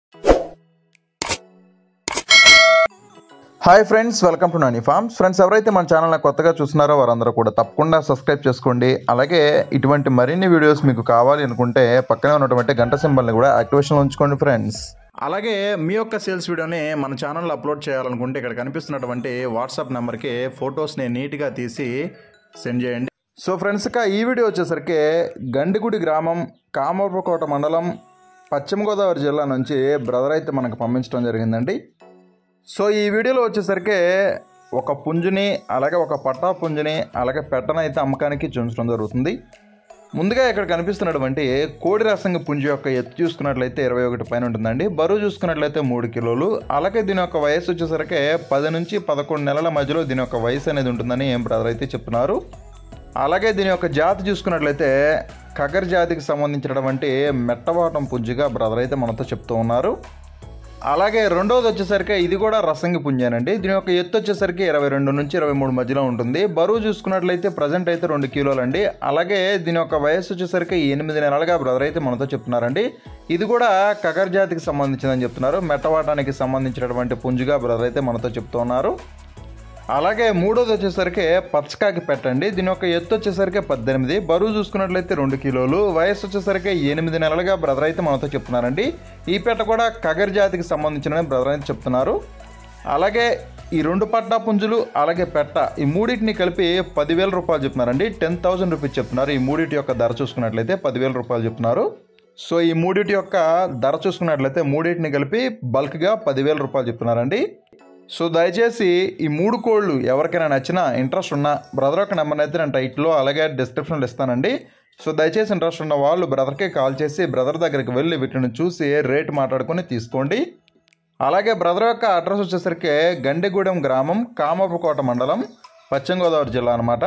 hi friends welcome to Nani farms friends ఎవరైతే మన channel కొత్తగా చూస్తున్నారో వారందరూ కూడా తప్పకుండా సబ్స్క్రైబ్ చేసుకోండి అలాగే ఇటువంటి మరిన్ని వీడియోస్ మీకు కావాలి అనుకుంటే పక్కనే ఉన్నటువంటి గంట సింబల్ని కూడా యాక్టివేషన్లో ఉంచుకోండి ఫ్రెండ్స్ అలాగే మీ యొక్క సేల్స్ వీడియోని మన ఛానల్లో అప్లోడ్ చేయాలనుకుంటే ఇక్కడ కనిపిస్తున్నటువంటి వాట్సాప్ నెంబర్కి ఫొటోస్ని నీట్గా తీసి సెండ్ చేయండి సో ఫ్రెండ్స్ ఇక ఈ వీడియో వచ్చేసరికి గండిగుడి గ్రామం కామరపకోట మండలం పశ్చిమ గోదావరి జిల్లా నుంచి బ్రదర్ అయితే మనకు పంపించడం జరిగిందండి సో ఈ వీడియోలో వచ్చేసరికి ఒక పుంజుని అలాగే ఒక పట్టా పుంజుని అలాగే పెట్టనైతే అమ్మకానికి చూపించడం జరుగుతుంది ముందుగా ఇక్కడ కనిపిస్తున్నటువంటి కోడి రసంగి పుంజు యొక్క ఎత్తు చూసుకున్నట్లయితే ఇరవై ఒకటి పైన ఉంటుందండి బరువు చూసుకున్నట్లయితే మూడు కిలోలు అలాగే దీని యొక్క వయసు వచ్చేసరికి పది నుంచి పదకొండు నెలల మధ్యలో దీని యొక్క వయసు అనేది ఉంటుందని ఏం బ్రదర్ అయితే చెప్తున్నారు అలాగే దీని యొక్క జాతి చూసుకున్నట్లయితే కగర్ జాతికి సంబంధించినటువంటి మెట్టవాటం పుంజుగా బ్రదర్ అయితే మనతో చెప్తూ ఉన్నారు అలాగే రెండోది వచ్చేసరికి ఇది కూడా రసంగి పుంజేనండి దీని యొక్క ఎత్తు వచ్చేసరికి ఇరవై రెండు నుంచి ఇరవై మూడు మధ్యలో ఉంటుంది బరువు చూసుకున్నట్లయితే ప్రజెంట్ అయితే రెండు కిలోలు అండి అలాగే దీని యొక్క వయస్సు వచ్చేసరికి ఎనిమిది నెలలుగా బ్రదర్ అయితే మనతో చెప్తున్నారండి ఇది కూడా కగర్ జాతికి సంబంధించిందని చెప్తున్నారు మెట్టవాటానికి సంబంధించినటువంటి పుంజుగా బ్రదర్ అయితే మనతో చెప్తూ ఉన్నారు అలాగే మూడోది వచ్చేసరికి పచ్చకాకి పెట్టండి దీని యొక్క ఎత్తు వచ్చేసరికి పద్దెనిమిది బరువు చూసుకున్నట్లయితే రెండు కిలోలు వయసు వచ్చేసరికి ఎనిమిది నెలలుగా బ్రదర్ అయితే మనతో చెప్తున్నారండి ఈ పెట్ట కూడా కగర్ జాతికి సంబంధించిన బ్రదర్ అయితే చెప్తున్నారు అలాగే ఈ రెండు పట్టా పుంజులు అలాగే పెట్ట ఈ మూడింటిని కలిపి పదివేల రూపాయలు చెప్తున్నారండి టెన్ థౌసండ్ రూపీస్ చెప్తున్నారు ఈ మూడింటి యొక్క ధర చూసుకున్నట్లయితే పదివేల రూపాయలు చెప్తున్నారు సో ఈ మూడింటి యొక్క ధర చూసుకున్నట్లయితే మూడింటిని కలిపి బల్క్గా పదివేల రూపాయలు చెప్తున్నారండి సో దయచేసి ఈ మూడు కోళ్ళు ఎవరికైనా నచ్చినా ఇంట్రెస్ట్ ఉన్న బ్రదర్ యొక్క నెంబర్ అయితే నేను టైట్లో అలాగే డిస్క్రిప్షన్లో ఇస్తానండి సో దయచేసి ఇంట్రెస్ట్ ఉన్న వాళ్ళు బ్రదర్కి కాల్ చేసి బ్రదర్ దగ్గరికి వెళ్ళి వీటిని చూసి రేట్ మాట్లాడుకొని తీసుకోండి అలాగే బ్రదర్ యొక్క అడ్రస్ వచ్చేసరికి గండిగూడెం గ్రామం కామపకోట మండలం పశ్చిమ గోదావరి జిల్లా అనమాట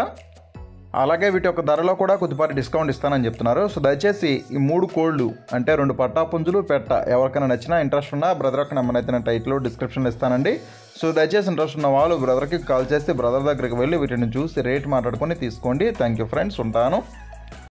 అలాగే వీటి యొక్క ధరలో కూడా కొద్దిపాటి డిస్కౌంట్ ఇస్తానని చెప్తున్నారు సో దయచేసి ఈ మూడు కోళ్ళు అంటే రెండు పట్టా పుంజులు పెట్ట ఎవరికైనా నచ్చినా ఇంట్రెస్ట్ ఉన్నా బ్రదర్ యొక్క నెంబర్ అయితే నేను టైట్లో డిస్క్రిప్షన్లో ఇస్తానండి సో దయచేసి ఇంట్రెస్ట్ ఉన్న వాళ్ళు బ్రదర్కి కాల్ చేసి బ్రదర్ దగ్గరికి వెళ్ళి వీటిని చూసి రేట్ మాట్లాడుకొని తీసుకోండి థ్యాంక్ యూ ఫ్రెండ్స్ ఉంటాను